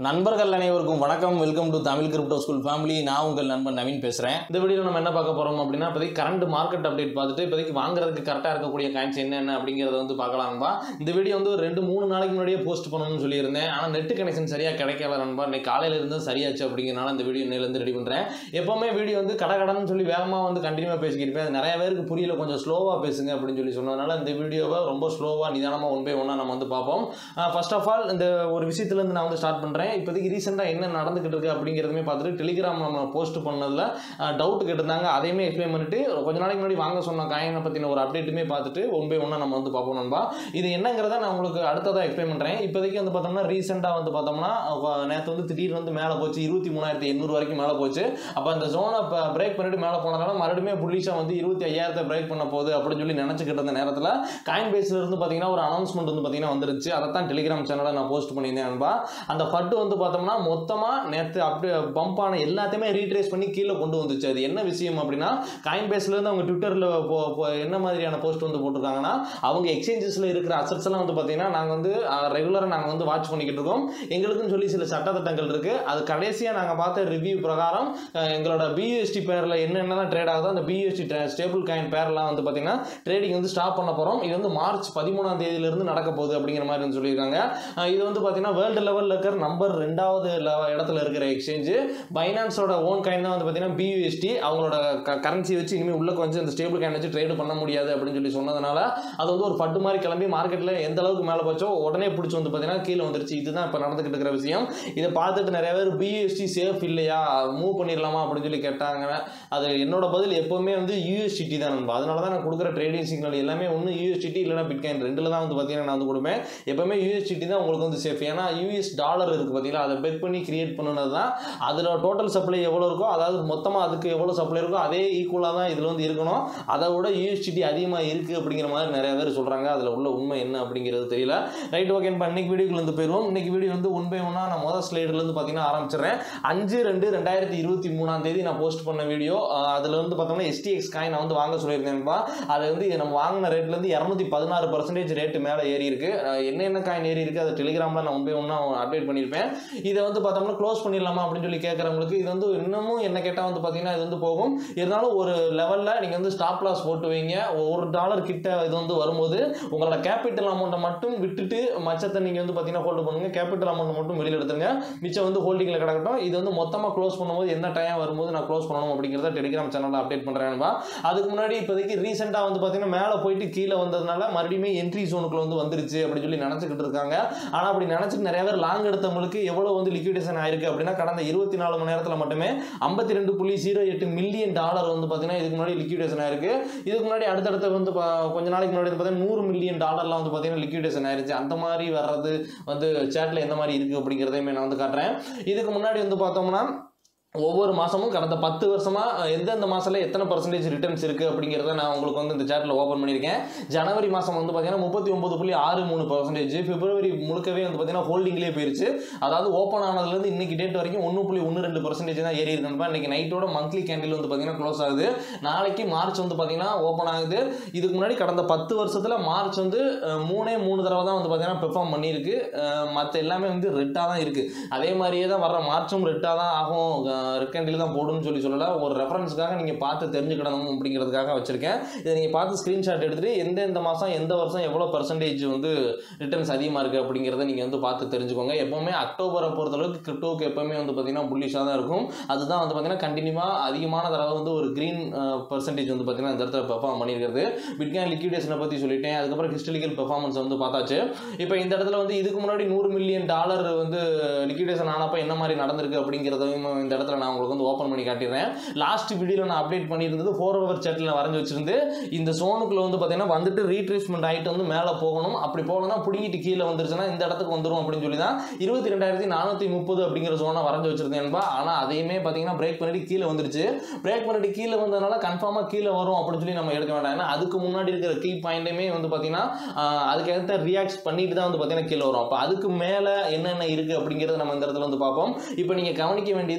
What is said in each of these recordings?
நண்பர்கள் அனைவருக்கும் வணக்கம் welcome to Tamil crypto school family நான் உங்கள் நண்பன் நவீன் பேசுகிறேன் இந்த வீடியோவில் நம்ம என்ன பார்க்க போகிறோம் அப்படின்னா இப்போதைக்கு கரண்ட் மார்க்கெட் அப்டேட் பார்த்துட்டு இப்போதைக்கு வாங்குறதுக்கு கரெக்டாக இருக்கக்கூடிய காயின்ஸ் என்னென்ன அப்படிங்கிறத வந்து பார்க்கலாம் நண்பா இந்த வீடியோ வந்து ஒரு ரெண்டு மூணு நாளைக்கு முன்னாடியே போஸ்ட் பண்ணணும்னு சொல்லியிருந்தேன் ஆனால் நெட் கனெக்ஷன் சரியாக கிடைக்கல நண்பா இன்னைக்கு காலையில் இருந்து சரியாச்சு அப்படிங்கிறனால இந்த வீடியோ இன்னையிலேருந்து ரெடி பண்ணுறேன் எப்போவுமே வீடியோ வந்து கடை கடன்னு சொல்லி வேகமாக வந்து கண்டினியூவாக பேசிக்கிருப்பேன் அது நிறைய பேருக்கு புரியல கொஞ்சம் ஸ்லோவாக பேசுங்க அப்படின்னு சொல்லி சொன்னதுனால இந்த வீடியோவை ரொம்ப ஸ்லோவாக நிதானமாக ஒன் பை ஒன்னாக நம்ம வந்து பார்ப்போம் ஃபர்ஸ்ட் ஆஃப் ஆல் இந்த ஒரு விஷயத்துலேருந்து நான் வந்து ஸ்டார்ட் பண்ணுறேன் இப்போதைக்கு ரீசெண்டாக என்ன நடந்துகிட்டு இருக்கு அப்படிங்கிறதுமே பார்த்துட்டு டெலிகிராம் நம்ம போஸ்ட் பண்ணதில் டவுட் கேட்டிருந்தாங்க அதையுமே எக்ஸ்பிளைன் பண்ணிட்டு கொஞ்ச நாளைக்கு முன்னாடி வாங்க சொன்ன காயினை பற்றின ஒரு அப்டேட்டுமே பார்த்துட்டு ஒன் பை ஒன்னாக நம்ம வந்து பார்ப்போம் நண்பா இது என்னங்கிறத நான் உங்களுக்கு அடுத்ததாக எக்ஸ்பிளைன் பண்ணுறேன் இப்போதைக்கு வந்து பார்த்தோம்னா ரீசெண்டாக வந்து பார்த்தோம்னா நேற்று வந்து திடீர்னு வந்து மேலே போச்சு இருபத்தி மூணாயிரத்தி எண்ணூறு வரைக்கும் மேலே போச்சு அப்போ அந்த ஜோனை இப்போ பிரேக் பண்ணிட்டு மேலே போனதால மறுபடியும் புள்ளிஷாக வந்து இருபத்தி ஐயாயிரத்தை பிரேக் பண்ண போகுது அப்படின்னு சொல்லி நினச்சிக்கிட்டு இருந்த நேரத்தில் காயின் பேஸ்ல இருந்து பார்த்தீங்கன்னா ஒரு அனௌன்ஸ்மெண்ட் வந்து பார்த்தீங்கன்னா வந்துருச்சு அதை தான் டெலிகிராம் சேனலில் நான் போஸ்ட் பண்ணியிருந்தேன் நண்பா அந்த ஃபட்டு வந்து பார்த்தோம்னா மொத்தமாக நேற்று அப்படியே பம்ப் ஆன எல்லாத்தையுமே ரீட்ரேஸ் பண்ணி கீழே கொண்டு வந்துச்சு அது என்ன விஷயம் அப்படின்னா காயின் பேஸ்லேருந்து அவங்க ட்விட்டரில் என்ன மாதிரியான போஸ்ட் வந்து போட்டிருக்காங்கன்னா அவங்க எக்ஸ்சேஞ்சஸில் இருக்கிற அசட்ஸ் எல்லாம் வந்து பார்த்தீங்கன்னா நாங்கள் வந்து ரெகுலராக நாங்கள் வந்து வாட்ச் பண்ணிக்கிட்டு இருக்கோம் எங்களுக்குன்னு சொல்லி சில சட்டத்திட்டங்கள் இருக்குது அது கடைசியாக நாங்கள் பார்த்த ரிவ்யூ பிரகாரம் அஹ், எங்களோட பியூஎஸ்டி பேரில் என்னென்னலாம் ட்ரேட் ஆகுதோ அந்த பியூஎஸ்டி ஸ்டேபிள் காயின் பேர்லாம் வந்து பார்த்தீங்கன்னா ட்ரேடிங் வந்து ஸ்டாப் பண்ண போகிறோம் இது வந்து மார்ச் பதிமூணாம் தேதியிலிருந்து நடக்க போகுது அப்படிங்கிற மாதிரி வந்து சொல்லியிருக்காங்க அஹ், இது வந்து பார்த்தீங்கன்னா வேர்ல்டு லெவலில் இருக்கிற நம்பர் ரெண்டாவது level- இடத்துல இருக்கிற எக்ஸ்சேஞ்சு பைனான்ஸோட ஓன் காயின் தான் வந்து பார்த்தீங்கன்னா பியூஎஸ்டி அவங்களோட கரன்சி வச்சு இனிமேல் உள்ள கொஞ்சம் இந்த ஸ்டேபிள் காயின் வச்சு ட்ரேட் பண்ண முடியாது அப்படின்னு சொல்லி சொன்னதுனால அது வந்து ஒரு ஃபட்டு மாதிரி கிளம்பி மார்க்கெட்டில் எந்த அளவுக்கு மேலே போச்சோ உடனே பிடிச்சி வந்து பார்த்தீங்கன்னா கீழே வந்துருச்சு இதுதான் இப்போ நடந்துகிட்டு இருக்கிற விஷயம் இதை பார்த்துட்டு நிறைய பேர் பியூஎஸ்டி சேஃப் இல்லையா மூவ் பண்ணிடலாமா அப்படின்னு சொல்லி கேட்டாங்க அது என்னோட பதில் எப்போவுமே வந்து யூஎஸ்டிடி தான் நண்பா அதனால தான் நான் கொடுக்குற ட்ரேடிங் சிக்னல் எல்லாமே ஒன்று யூஎஸ்டிடி இல்லைனா பிட்காயின் ரெண்டில் தான் வந்து பார்த்தீங்கன்னா நான் வந்து கொடுப்பேன் எப்போவுமே யூஎஸ்டிடி தான் உங்களுக்கு வந்து சேஃப் ஏன்னா யூஎஸ் டாலர் இருக்குது பார்த்தீங்களா அதை பெட் பண்ணி கிரியேட் பண்ணுனது தான் அதில் டோட்டல் சப்ளை எவ்வளோ இருக்கோ அதாவது மொத்தமாக அதுக்கு எவ்வளோ சப்ளை இருக்கோ அதே ஈக்குவலாக தான் இதில் வந்து இருக்கணும் அதை விட யூஎஸ்டிடி அதிகமாக இருக்குது அப்படிங்கிற மாதிரி நிறைய பேர் சொல்கிறாங்க அதில் உள்ள உண்மை என்ன அப்படிங்கிறது தெரியல ரைட் ஓகே இப்போ இன்னைக்கு வீடியோக்குள்ள வந்து போயிடுவோம் இன்னைக்கு வீடியோ வந்து ஒன் பை ஒன்னாக நான் முதல் ஸ்லைடுலேருந்து பார்த்தீங்கன்னா ஆரம்பிச்சிடுறேன் அஞ்சு ரெண்டு ரெண்டாயிரத்தி இருபத்தி மூணாம் தேதி நான் போஸ்ட் பண்ண வீடியோ அதில் வந்து பார்த்தோம்னா எஸ்டிஎக்ஸ் காயின் நான் வந்து வாங்க சொல்லியிருந்தேன்ப்பா அது வந்து நம்ம வாங்கின ரேட்லேருந்து இரநூத்தி பதினாறு பர்சன்டேஜ் ரேட்டு மேலே ஏறி இருக்கு அஹ் என்னென்ன காயின் ஏறி இருக்கு அதை டெலிகிராமில் நான் ஒன் பை ஒன்றா அப்டேட் பண்ணியிருப்பேன் இதை வந்து பார்த்தோம்னா க்ளோஸ் பண்ணிடலாமா அப்படின்னு சொல்லி கேட்குறவங்களுக்கு இது வந்து இன்னமும் என்ன கேட்டால் வந்து பார்த்தீங்கன்னா இது வந்து போகும் இருந்தாலும் ஒரு லெவலில் நீங்கள் வந்து ஸ்டாப் லாஸ் போட்டு வைங்க ஒரு டாலர் கிட்ட இது வந்து வரும்போது உங்களோட கேபிட்டல் அமௌண்ட்டை மட்டும் விட்டுட்டு மச்சத்தை நீங்கள் வந்து பார்த்தீங்கன்னா ஹோல்டு பண்ணுங்க கேபிட்டல் அமௌண்ட் மட்டும் வெளியில் எடுத்துருங்க மிச்சம் வந்து ஹோல்டிங்கில் கிடக்கட்டும் இது வந்து மொத்தமாக க்ளோஸ் பண்ணும்போது என்ன டைம் வரும்போது நான் க்ளோஸ் பண்ணணும் அப்படிங்கிறத டெலிகிராம் சேனலில் அப்டேட் பண்ணுறேன்ப்பா அதுக்கு முன்னாடி இப்போதைக்கு ரீசெண்டாக வந்து பார்த்தீங்கன்னா மேலே போயிட்டு கீழே வந்ததுனால மறுபடியும் என்ட்ரி ஜோனுக்குள்ள வந்து வந்துருச்சு அப்படின்னு சொல்லி நினச்சிக்கிட்டு இருக்காங்க ஆனால் அப்படி நினச்சிட்டு நிறைய பேர் லாங் எடுத்தவங்களுக்கு எவ்வளோ வந்து லிக்விடேஷன் ஆயிருக்கு அப்படின்னா கடந்த இருபத்தி நாலு மணி நேரத்தில் மட்டுமே ஐம்பத்தி ரெண்டு புள்ளி ஜீரோ எட்டு மில்லியன் டாலர் வந்து பார்த்தீங்கன்னா இதுக்கு முன்னாடி லிக்விடேஷன் ஆயிருக்கு இதுக்கு முன்னாடி அடுத்தடுத்து வந்து பா- கொஞ்ச நாளைக்கு முன்னாடி வந்து பார்த்தீங்கன்னா நூறு மில்லியன் டாலர்லாம் வந்து பார்த்தீங்கன்னா லிக்விடேஷன் ஆயிருச்சு அந்த மாதிரி வர்றது வந்து சேட்டில் எந்த மாதிரி இருக்குது அப்படிங்கிறதையுமே நான் வந்து காட்டுறேன் இதுக்கு முன்னாடி வந்து பார்த்தோம்னா ஒவ்வொரு மாதமும் கடந்த பத்து வருஷமாக எந்தெந்த மாதத்தில் எத்தனை பர்சன்டேஜ் ரிட்டர்ன்ஸ் இருக்குது அப்படிங்கிறத நான் உங்களுக்கு வந்து இந்த சேட்டில் ஓப்பன் பண்ணியிருக்கேன் ஜனவரி மாதம் வந்து பார்த்தீங்கன்னா முப்பத்தி ஒம்பது புள்ளி ஆறு மூணு பர்சன்டேஜ் பிப்ரவரி முழுக்கவே வந்து பார்த்தீங்கன்னா ஹோல்டிங்லேயே போயிருச்சு அதாவது ஓப்பன் ஆனதுலேருந்து இன்னைக்கு டேட் வரைக்கும் ஒன்று புள்ளி ஒன்று ரெண்டு பர்சன்டேஜ் தான் ஏறி இருக்குன்னு இன்னைக்கு நைட்டோட மந்த்லி கேண்டில் வந்து பார்த்தீங்கன்னா க்ளோஸ் ஆகுது நாளைக்கு மார்ச் வந்து பார்த்தீங்கன்னா ஓப்பன் ஆகுது இதுக்கு முன்னாடி கடந்த பத்து வருஷத்தில் மார்ச் வந்து அஹ், மூணே மூணு தடவை தான் வந்து பார்த்தீங்கன்னா பெர்ஃபார்ம் பண்ணியிருக்கு மற்ற எல்லாமே வந்து ரெட்டாக தான் இருக்குது அதே மாதிரியே தான் வர மார்ச்சும் ரெட்டாக தான் ஆகும் ரெக்கண்டில் தான் போடும்னு சொல்லி சொல்லல ஒரு ரெஃபரன்ஸ்க்காக நீங்கள் பார்த்து தெரிஞ்சுக்கிடணும் அப்படிங்கிறதுக்காக வச்சுருக்கேன் இதை நீங்கள் பார்த்து ஸ்க்ரீன்ஷாட் எடுத்துகிட்டு எந்த எந்த மாதம் எந்த வருஷம் எவ்வளோ பர்சன்டேஜ் வந்து ரிட்டர்ன்ஸ் அதிகமாக இருக்குது அப்படிங்கிறத நீங்கள் வந்து பார்த்து தெரிஞ்சுக்கோங்க எப்போவுமே அக்டோபரை பொறுத்தளவுக்கு கிரிப்டோக்கு எப்போவுமே வந்து பார்த்தீங்கன்னா புல்லிஷாக தான் இருக்கும் அதுதான் வந்து பார்த்தீங்கன்னா கண்டினியூவாக அதிகமான தடவை வந்து ஒரு க்ரீன் பர்சன்டேஜ் வந்து பார்த்தீங்கன்னா இந்த இடத்துல பெர்ஃபார்ம் பண்ணியிருக்கிறது பிட்காயின் லிக்விடேஷனை பற்றி சொல்லிட்டேன் அதுக்கப்புறம் ஹிஸ்டரிக்கல் பெர்ஃபார்மன்ஸ் வந்து பார்த்தாச்சு இப்போ இந்த இடத்துல வந்து இதுக்கு முன்னாடி நூறு மில்லியன் டாலர் வந்து லிக்விடேஷன் ஆனப்போ என்ன மாதிரி நடந்திருக்கு அப்படிங்கிறதையும் இந்த இடத்துல நான் உங்களுக்கு வந்து ஓப்பன் பண்ணி காட்டிடுறேன் லாஸ்ட் வீடியோவில் நான் அப்டேட் பண்ணியிருந்தது ஃபோர் ஹவர் சேட்டில் வரைஞ்சி வச்சிருந்து இந்த சோனுக்குள்ள வந்து பார்த்தீங்கன்னா வந்துட்டு ரீட்ரேஸ்மெண்ட் ஆகிட்டு வந்து மேலே போகணும் அப்படி போகணும்னா பிடிங்கிட்டு கீழே வந்துருச்சுன்னா இந்த இடத்துக்கு வந்துடும் அப்படின்னு சொல்லி தான் இருபத்தி ரெண்டாயிரத்தி நானூற்றி முப்பது அப்படிங்கிற சோனை வரைஞ்சி வச்சிருந்தேன்பா ஆனால் அதையுமே பார்த்தீங்கன்னா பிரேக் பண்ணிட்டு கீழே வந்துருச்சு பிரேக் பண்ணிட்டு கீழே வந்ததுனால கன்ஃபார்மாக கீழே வரும் அப்படின்னு சொல்லி நம்ம எடுக்க வேண்டாம் ஏன்னா அதுக்கு முன்னாடி இருக்கிற கீ பாயிண்ட்டுமே வந்து பார்த்தீங்கன்னா ஆஹ், அதுக்கேற்ற ரியாக்ட் பண்ணிட்டு தான் வந்து பார்த்தீங்கன்னா கீழே வரும் அப்போ அதுக்கு மேலே என்னென்ன இருக்குது அப்படிங்கிறத நம்ம இந்த இடத்துல வந்து பார்ப்போம் இப்போ நீங்கள் கவனிக்க வேண்டியது இதுக்கு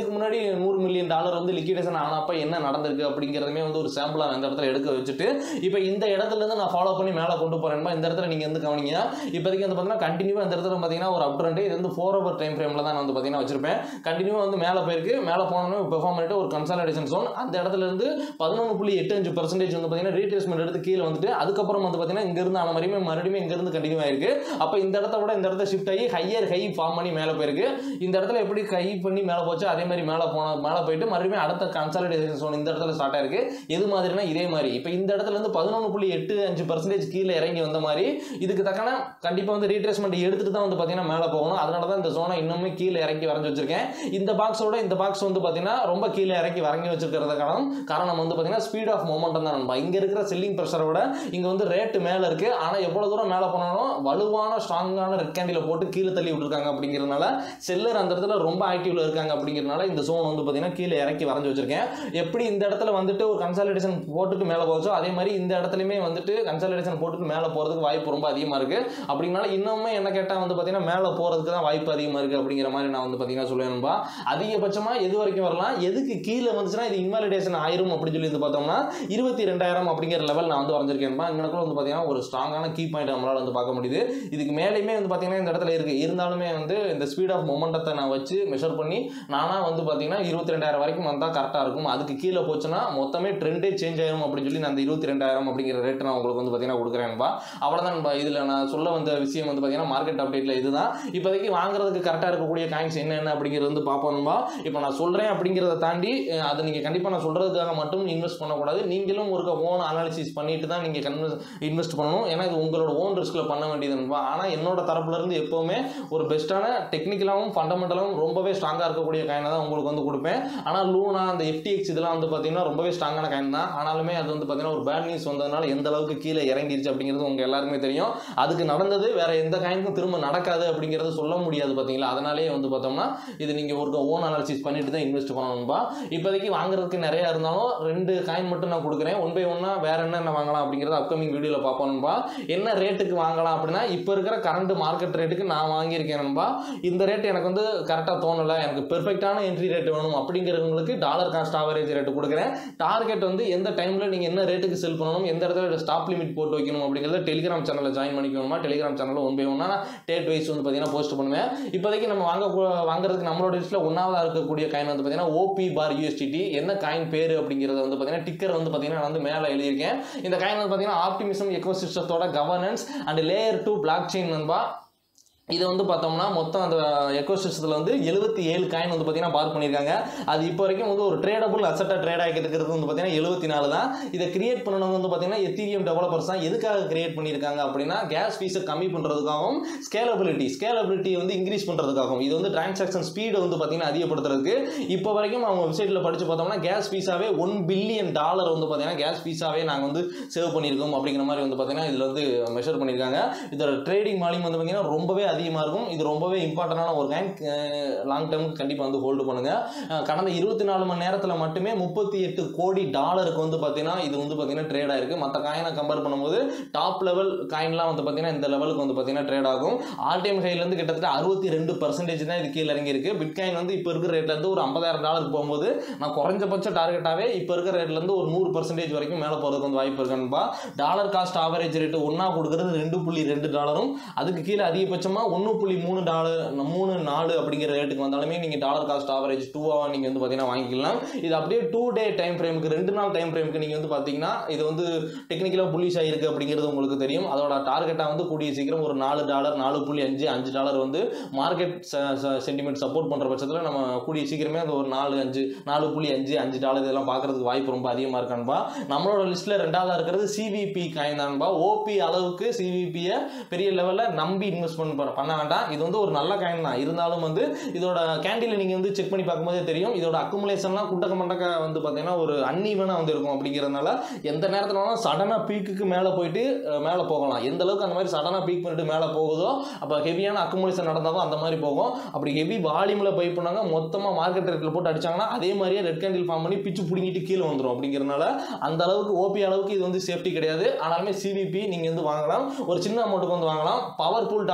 இதுக்கு முன்னாடி நூறு மில்லியன் டாலர் வந்து லிக்விடேஷன் ஆனப்ப என்ன நடந்திருக்கு அப்படிங்கிறதுமே வந்து ஒரு சாம்பிளாக அந்த இடத்துல எடுக்க வச்சுட்டு இப்போ இந்த இடத்துல இருந்து நான் ஃபாலோ பண்ணி மேலே கொண்டு போறேன்பா இந்த இடத்துல நீங்கள் வந்து கவனிங்க இப்போதைக்கு வந்து பார்த்தீங்கன்னா கண்டினியூவாக இந்த இடத்துல பார்த்தீங்கன்னா ஒரு அப் ட்ரெண்ட் இது வந்து ஃபோர் ஹவர் டைம் ஃப்ரேமில் தான் நான் வந்து பார்த்தீங்கன்னா வச்சிருப்பேன் கண்டினியூவாக வந்து மேலே போயிருக்கு மேலே போனோன்னு பெர்ஃபார்ம் பண்ணிட்டு ஒரு கன்சாலிடேஷன் ஜோன் அந்த இடத்துல இருந்து பதினொன்று புள்ளி எட்டு அஞ்சு பர்சன்டேஜ் வந்து பார்த்தீங்கன்னா ரீட்ரேஸ்மெண்ட் எடுத்து கீழே வந்துட்டு அதுக்கப்புறம் வந்து பார்த்தீங்கன்னா இங்கிருந்து ஆன மாதிரியுமே மறுபடியும் இங்கிருந்து கண்டினியூ ஆயிருக்கு அப்போ இந்த இடத்த விட இந்த இடத்த ஷிஃப்ட் ஆகி ஹையர் ஹை ஃபார்ம் பண்ணி மேலே போயிருக்கு இந்த இடத்துல எப்படி ஹை பண்ணி மேலே போச்சு அதே மாதிரி மேலே போன மேலே போயிட்டு மறுபடியும் அடுத்த கன்சாலிடேஷன் ஜோன் இந்த இடத்துல ஸ்டார்ட் ஆயிருக்கு எது மாதிரினா இதே மாதிரி இப்போ இந்த இடத்துல இருந்து பதினொன்று புள்ளி எட்டு அஞ்சு பர்சன்டேஜ் கீழே இறங்கி வந்த மாதிரி இதுக்கு தக்கன கண்டிப்பாக வந்து ரீட்ரேஸ்மெண்ட் எடுத்துட்டு தான் வந்து பார்த்தீங்கன்னா மேலே போகணும் அதனால தான் இந்த ஜோனை இன்னுமே கீழே இறக்கி வரைஞ்சி வச்சிருக்கேன் இந்த பாக்ஸோட இந்த பாக்ஸ் வந்து பார்த்தீங்கன்னா ரொம்ப கீழே இறக்கி வரைஞ்சி வச்சிருக்கிறது காரணம் காரணம் வந்து பார்த்தீங்கன்னா ஸ்பீட் ஆஃப் மொமெண்டம் தான் நண்பா இங்கே இருக்கிற செல்லிங் ப்ரெஷரை விட இங்கே வந்து ரேட்டு மேலே இருக்குது ஆனால் எவ்வளோ தூரம் மேலே போனாலும் வலுவான ஸ்ட்ராங்கான ரெட் கேண்டில் போட்டு கீழே தள்ளி விட்டுருக்காங்க அப்படிங்கிறதுனால செல்லர் அந்த இடத்துல ரொம்ப ஆக்டிவ்ல இருக்காங்க அப்படிங்கிறதுனால இந்த ஜோன் வந்து பார்த்தீங்கன்னா கீழே இறக்கி வரைஞ்சி வச்சிருக்கேன் எப்படி இந்த இடத்துல வந்துட்டு ஒரு கன்சாலிடேஷன் போட்டுட்டு மேலே போச்சோ அதே மாதிரி இந்த இடத்துலையுமே வந்துட்டு கன்சாலிடேஷன் போட்டுட்டு மேலே போகிறதுக்கு வாய்ப்பு ரொம்ப அதிகமாக இருக்குது அப்படினால இன்னுமே என்ன கேட்டால் வந்து பார்த்தீங்கன்னா மேலே போகிறதுக்கு தான் வாய்ப்பு அதிகமாக இருக்குது அப்படிங்கிற மாதிரி நான் வந்து பார்த்தீங்கன்னா சொல்லுவேன்பா அதிகபட்சமாக எது வரைக்கும் வரலாம் எதுக்கு கீழே வந்துச்சுன்னா இது இன்வாலிடேஷன் ஆயிரும் அப்படின்னு சொல்லி வந்து பார்த்தோம்னா இருபத்தி ரெண்டாயிரம் அப்படிங்கிற லெவல் நான் வந்து வரைஞ்சிருக்கேன்பா இந்த இடத்துல வந்து பார்த்தீங்கன்னா ஒரு ஸ்ட்ராங்கான கீ பாயிண்ட் நம்மளால் வந்து பார்க்க முடியுது இதுக்கு மேலேயுமே வந்து பார்த்தீங்கன்னா இந்த இடத்துல இருக்குது இருந்தாலுமே வந்து இந்த ஸ்பீட் ஆஃப் மொமெண்டத்தை நான் வச்சு மெஷர் பண்ணி நானாக வந்து பார்த்தீங்கன்னா இருபத்தி ரெண்டாயிரம் வரைக்கும் வந்தால் கரெக்டாக இருக்கும் அதுக்கு கீழே போச்சுன்னா மொத்தமே ட்ரெண்டே சேஞ்ச் ஆயிரும் அப்படின்னு சொல்லி நான் அந்த இருபத்தி ரெண்டாயிரம் அப்படிங்கிற ரேட் நான் உங்களுக்கு வந்து பார்த்தீங்கன்னா கொடுக்குறேன்பா அவ்வளோதான் இதில் நான் சொல்ல வந்த விஷயம் வந்து பார்த்தீங்கன்னா மார்க்கெட் அப்டேட்டில் இதுதான் இப்போதைக்கு வாங்குறதுக்கு கரெக்டாக இருக்கக்கூடிய காயின்ஸ் என்னென்ன அப்படிங்கிறது வந்து பார்ப்போம்பா இப்போ நான் சொல்கிறேன் அப்படிங்கிறத தாண்டி அஹ், அதை நீங்கள் கண்டிப்பாக நான் சொல்கிறதுக்காக மட்டும் இன்வெஸ்ட் பண்ணக்கூடாது நீங்களும் ஒரு ஓன் அனாலிசிஸ் பண்ணிட்டு தான் நீங்கள் கன்வெஸ் இன்வெஸ்ட் பண்ணணும் ஏன்னா இது உங்களோட ஓன் ரிஸ்கில் பண்ண வேண்டியதுன்பா ஆனால் என்னோட தரப்புல இருந்து எப்போவுமே ஒரு பெஸ்ட்டான டெக்னிக்கலாகவும் ஃபண்டமெண்டலாகவும் ரொம்பவே ஸ்ட்ராங்காக இருக்கக்கூடிய காயினை தான் உங்களுக்கு வந்து கொடுப்பேன் ஆனால் லூனா அந்த எஃப்டிஎக்ஸ் இதெல்லாம் வந்து பார்த்தீங்கன்னா ரொம்பவே ஸ்ட்ராங்கான காயின் தான் ஆனாலுமே அது வந்து பார்த்தீங்கன்னா ஒரு பேட் நியூஸ் வந்ததுனால எந்த அளவுக்கு கீழே இறங்கிருச்சு அப்படிங்கிறது உங்கள் எல்லாருக்குமே தெரியும் அதுக்கு நடந்தது வேற எந்த காயினுக்கும் திரும்ப நடக்காது அப்படிங்கிறது சொல்ல முடியாது பார்த்தீங்களா அதனாலேயே வந்து பார்த்தோம்னா இது நீங்கள் ஒரு ஓன் அனாலிசிஸ் பண்ணிட்டு தான் இன்வெஸ்ட் பண்ணணும்பா இப்போதைக்கு வாங்குறதுக்கு நிறையா இருந்தாலும் ரெண்டு காயின் மட்டும் நான் கொடுக்குறேன் ஒன் பை ஒன்னா வேற என்னென்ன வாங்கலாம் அப்படிங்கிறத அப்கமிங் வீடியோவில் பார்ப்போம்பா என்ன ரேட்டுக்கு வாங்கலாம் அப்படின்னா இப்போ இருக்கிற கரண்ட் மார்க்கெட் ரேட்டுக்கு நான் வாங்கியிருக்கேன்பா இந்த ரேட் எனக்கு வந்து கரெக்டாக தோணலை எனக்கு பெர்ஃபெக்டான என்ட்ரி ரேட் வேணும் அப்படிங்கிறவங்களுக்கு டாலர் காஸ்ட் ஆவரேஜ் ரேட்டு கொடுக்குறேன் டார்கெட் வந்து எந்த டைமில் நீங்கள் என்ன ரேட்டுக்கு செல் பண்ணணும் எந்த இடத்துல ஸ்டாப் லிமிட் போட்டு வைக்கணும் அப்படிங்கிறத டெலிகிராம் சேனலில் ஜாயின் பண்ணிக்கணுமா டெலிகிராம் சேனலில் ஒன் பை ஒன்னா டேட் வைஸ் வந்து பார்த்தீங்கன்னா போஸ்ட் பண்ணுவேன் இப்போதைக்கு நம்ம வாங்க போ- வாங்குறதுக்கு நம்மளோட லிஸ்ட்டில் ஒன்றாவதாக இருக்கக்கூடிய காயின் வந்து பார்த்தீங்கன்னா ஓபி பார் யூஎஸ்டிடி என்ன காயின் பேர் அப்படிங்கிறது வந்து பார்த்தீங்கன்னா டிக்கர் வந்து பார்த்தீங்கன்னா நான் வந்து மேலே எழுதியிருக்கேன் இந்த காயின் வந்து பார்த்தீங்கன்னா ஆப்டிமிசம் எக்கோசிஸ்டத்தோட governance and layer two blockchain நண்பா இது வந்து பார்த்தோம்னா மொத்தம் அந்த எக்கோசிஸ்டத்தில் வந்து எழுபத்தி ஏழு காயின் வந்து பார்த்தீங்கன்னா பார்க் பண்ணியிருக்காங்க அது இப்போ வரைக்கும் வந்து ஒரு ட்ரேடபுள் அசட்டாக ட்ரேட் ஆகிட்டு இருக்கிறது வந்து பார்த்தீங்கன்னா எழுபத்தி நாலு தான் இதை கிரியேட் பண்ணவங்க வந்து பார்த்தீங்கன்னா எத்தீரியம் டெவலப்பர்ஸ் தான் எதுக்காக கிரியேட் பண்ணியிருக்காங்க அப்படின்னா கேஸ் ஃபீஸை கம்மி பண்ணுறதுக்காகவும் ஸ்கேலபிலிட்டி ஸ்கேலபிலிட்டி வந்து இன்க்ரீஸ் பண்ணுறதுக்காகவும் இது வந்து டிரான்சாக்ஷன் ஸ்பீடை வந்து பார்த்தீங்கன்னா அதிகப்படுத்துறதுக்கு இப்போ வரைக்கும் அவங்க வெப்சைட்டில் படித்து பார்த்தோம்னா கேஸ் ஃபீஸாவே ஒன் பில்லியன் டாலர் வந்து பார்த்தீங்கன்னா கேஸ் ஃபீஸாவே நாங்கள் வந்து சேவ் பண்ணியிருக்கோம் அப்படிங்கிற மாதிரி வந்து பார்த்தீங்கன்னா இதில் வந்து மெஷர் பண்ணியிருக்காங்க இதோட ட்ரேடிங் வால்யூம் வந்து பார்த்தீங்கன்னா ரொம்பவே அதிகமாக இருக்கும் இது ரொம்பவே இம்பார்ட்டண்டான ஒரு காயின் லாங் டேர்முக்கு கண்டிப்பாக வந்து ஹோல்டு பண்ணுங்க அஹ் கடந்த இருபத்தி நாலு மணி நேரத்தில் மட்டுமே முப்பத்தி எட்டு கோடி டாலருக்கு வந்து பார்த்தீங்கன்னா இது வந்து பார்த்தீங்கன்னா ட்ரேட் ஆயிருக்கு மற்ற காயினை கம்பேர் பண்ணும்போது டாப் லெவல் காயின்லாம் வந்து பார்த்தீங்கன்னா இந்த லெவலுக்கு வந்து பார்த்தீங்கன்னா ட்ரேட் ஆகும் ஆல் டைம் ஹைலேருந்து கிட்டத்தட்ட அறுபத்தி ரெண்டு பர்சன்டேஜ் தான் இது கீழே இறங்கியிருக்கு பிட்காயின் வந்து இப்போ இருக்கிற ரேட்லேருந்து ஒரு ஐம்பதாயிரம் டாலருக்கு போகும்போது நான் குறைஞ்சபட்ச டார்கெட்டாகவே இப்போ இருக்கிற ரேட்லேருந்து ஒரு நூறு பர்சன்டேஜ் வரைக்கும் மேலே போகிறதுக்கு வந்து வாய்ப்பு இருக்குன்பா டாலர் காஸ்ட் ஆவரேஜ் ரேட்டு ஒன்றா கொடுக்குறது ரெண்டு புள்ளி ரெண்டு டாலரும் அதுக்கு கீழே அதிகபட்சமாக ஒன்று புள்ளி மூணு டாலர் மூணு நாலு அப்படிங்கிற ரேட்டுக்கு வந்தாலுமே நீங்கள் டாலர் காஸ்ட் ஆவரேஜ் டூவாக நீங்கள் வந்து பார்த்தீங்கன்னா வாங்கிக்கலாம் இது அப்படியே டூ டே டைம் ஃப்ரேமுக்கு ரெண்டு நாள் டைம் ஃப்ரேமுக்கு நீங்கள் வந்து பார்த்தீங்கன்னா இது வந்து டெக்னிக்கலாக புள்ளிஷ் ஆகிருக்கு அப்படிங்கிறது உங்களுக்கு தெரியும் அதோட டார்கெட்டாக வந்து கூடிய சீக்கிரம் ஒரு நாலு டாலர் நாலு புள்ளி அஞ்சு அஞ்சு டாலர் வந்து மார்க்கெட் சென்டிமெண்ட் சப்போர்ட் பண்ணுற பட்சத்தில் நம்ம கூடிய சீக்கிரமே அந்த ஒரு நாலு அஞ்சு நாலு புள்ளி அஞ்சு அஞ்சு டாலர் இதெல்லாம் பார்க்கறதுக்கு வாய்ப்பு ரொம்ப அதிகமாக இருக்கான்பா நம்மளோட லிஸ்ட்டில் ரெண்டாவதாக இருக்கிறது சிவிபி காயின் தான்பா ஓபி அளவுக்கு சிவிபியை பெரிய லெவலில் நம்பி இன்வெஸ்ட்மெண்ட் பண்ண பண்ண வேண்டாம் இது வந்து ஒரு நல்ல காயின் தான் இருந்தாலும் வந்து இதோட கேண்டில் நீங்கள் வந்து செக் பண்ணி பார்க்கும்போதே தெரியும் இதோட அக்குமுலேஷன்லாம் குண்டக்க மண்டக்க வந்து பார்த்தீங்கன்னா ஒரு அன்ஈவனாக வந்து இருக்கும் அப்படிங்கிறதுனால எந்த நேரத்தில் வேணாலும் சடனாக பீக்குக்கு மேலே போயிட்டு அஹ், மேலே போகலாம் எந்த அளவுக்கு அந்த மாதிரி சடனாக பீக் பண்ணிட்டு மேலே போகுதோ அப்போ ஹெவியான அக்குமுலேஷன் நடந்தாலும் அந்த மாதிரி போகும் அப்படி ஹெவி வால்யூமில் பை பண்ணாங்க மொத்தமாக மார்க்கெட் ரேட்டில் போட்டு அடிச்சாங்கன்னா அதே மாதிரியே ரெட் கேண்டில் ஃபார்ம் பண்ணி பிச்சு பிடிங்கிட்டு கீழே வந்துடும் அப்படிங்கிறதுனால அந்த அளவுக்கு ஓபி அளவுக்கு இது வந்து சேஃப்டி கிடையாது ஆனாலுமே சிவிபி நீங்கள் வந்து வாங்கலாம் ஒரு சின்ன அமௌண்ட்டுக்கு வந்து வாங்கலாம் பவர்ஃபுல் டாட் ஃபைனான்ஸ்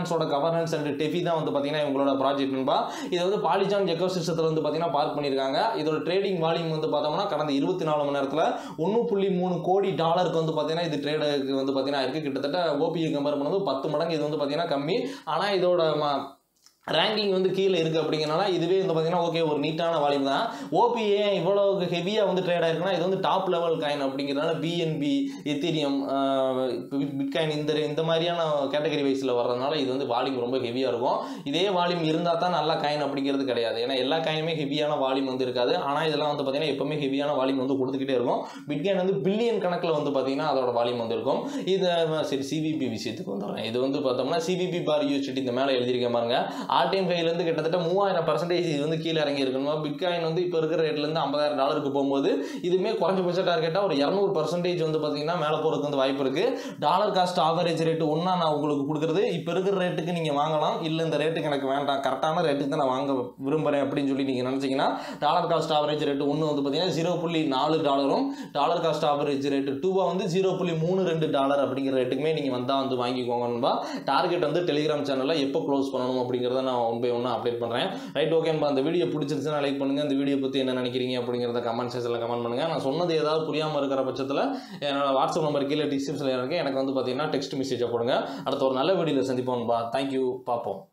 ஃபைனான்ஸோட கவர்னன்ஸ் அண்ட் டெஃபி தான் வந்து பார்த்தீங்கன்னா இவங்களோட ப்ராஜெக்ட் நண்பா இது வந்து பாலிஜான் எக்கோ சிஸ்டத்தில் வந்து பார்த்தீங்கன்னா பார்க் பண்ணியிருக்காங்க இதோட ட்ரேடிங் வால்யூம் வந்து பார்த்தோம்னா கடந்த இருபத்தி நாலு மணி நேரத்தில் ஒன்று புள்ளி மூணு கோடி டாலருக்கு வந்து பார்த்தீங்கன்னா இது ட்ரேடுக்கு வந்து பார்த்தீங்கன்னா இருக்குது கிட்டத்தட்ட ஓபிஐ கம்பேர் பண்ணும்போது பத்து மடங்கு இது வந்து பார்த்தீங்கன்னா கம்மி ஆனால் இதோட ம- ரேங்கிங் வந்து கீழே இருக்குது அப்படிங்கிறனால இதுவே வந்து பார்த்தீங்கன்னா ஓகே ஒரு நீட்டான வால்யூம் தான் ஓபி ஏன் இவ்வளோ ஹெவியாக வந்து ட்ரேட் ஆயிருக்குன்னா இது வந்து டாப் லெவல் காயின் அப்படிங்கிறனால பிஎன்பி எத்தீரியம் பிட்காயின் இந்த இந்த மாதிரியான கேட்டகரி வைஸில் வர்றதுனால இது வந்து வால்யூம் ரொம்ப ஹெவியாக இருக்கும் இதே வால்யூம் இருந்தால் தான் நல்ல காயின் அப்படிங்கிறது கிடையாது ஏன்னா எல்லா காயினுமே ஹெவியான வால்யூம் வந்து இருக்காது ஆனால் இதெல்லாம் வந்து பார்த்தீங்கன்னா எப்பவுமே ஹெவியான வால்யூம் வந்து கொடுத்துக்கிட்டே இருக்கும் பிட்காயின் வந்து பில்லியன் கணக்கில் வந்து பார்த்தீங்கன்னா அதோட வால்யூம் வந்து இருக்கும் இது சரி சிவிபி விஷயத்துக்கு வந்துடுறேன் இது வந்து பார்த்தோம்னா சிவிபி பார் யூனிவர்சிட்டி இந்த மேலே எழுதியிருக்கேன் பாருங்க ஆர்டிஎம் ஃபைவ்லேருந்து கிட்டத்தட்ட மூவாயிரம் பர்சன்டேஜ் இது வந்து கீழே இறங்கி இருக்கணும் பிட்காயின் வந்து இப்போ இருக்கிற ரேட்லேருந்து ஐம்பதாயிரம் டாலருக்கு போகும்போது இதுவுமே குறைஞ்சபட்ச டார்கெட்டாக ஒரு இரநூறு பர்சன்டேஜ் வந்து பார்த்தீங்கன்னா மேலே போகிறதுக்கு வந்து வாய்ப்பு இருக்குது டாலர் காஸ்ட் ஆவரேஜ் ரேட்டு ஒன்றா நான் உங்களுக்கு கொடுக்குறது இப்போ இருக்கிற ரேட்டுக்கு நீங்கள் வாங்கலாம் இல்லை இந்த ரேட்டுக்கு எனக்கு வேண்டாம் கரெக்டான ரேட்டுக்கு தான் நான் வாங்க விரும்புகிறேன் அப்படின்னு சொல்லி நீங்கள் நினச்சிங்கன்னா டாலர் காஸ்ட் ஆவரேஜ் ரேட்டு ஒன்று வந்து பார்த்தீங்கன்னா ஜீரோ புள்ளி நாலு டாலரும் டாலர் காஸ்ட் ஆவரேஜ் ரேட்டு டூவா வந்து ஜீரோ புள்ளி மூணு ரெண்டு டாலர் அப்படிங்கிற ரேட்டுக்குமே நீங்கள் வந்தால் வந்து வாங்கிக்கோங்கன்பா டார்கெட் வந்து டெலிகிராம் சேனலில் எப்போ க்ளோஸ் பண்ணணும் அப்படிங்கிறத நான் ஒன் பை ஒன்று அப்டேட் பண்ணுறேன் ரைட் ஓகேன்பா அந்த வீடியோ பிடிச்சிருச்சுன்னா லைக் பண்ணுங்கள் இந்த வீடியோ பற்றி என்ன நினைக்கிறீங்க அப்படிங்கிறத கமெண்ட் செக்ஷனில் கமெண்ட் பண்ணுங்கள் நான் சொன்னது ஏதாவது புரியாமல் இருக்கிற பட்சத்தில் என்னோட வாட்ஸ்அப் நம்பர் கீழே டிஸ்கிரிப்ஷனில் இருக்கு எனக்கு வந்து பார்த்தீங்கன்னா டெக்ஸ்ட் மெசேஜை போடுங்க அடுத்த ஒரு நல்ல வீடியோவில் சந்திப்போம்பா தேங்க்யூ பார்ப்போம்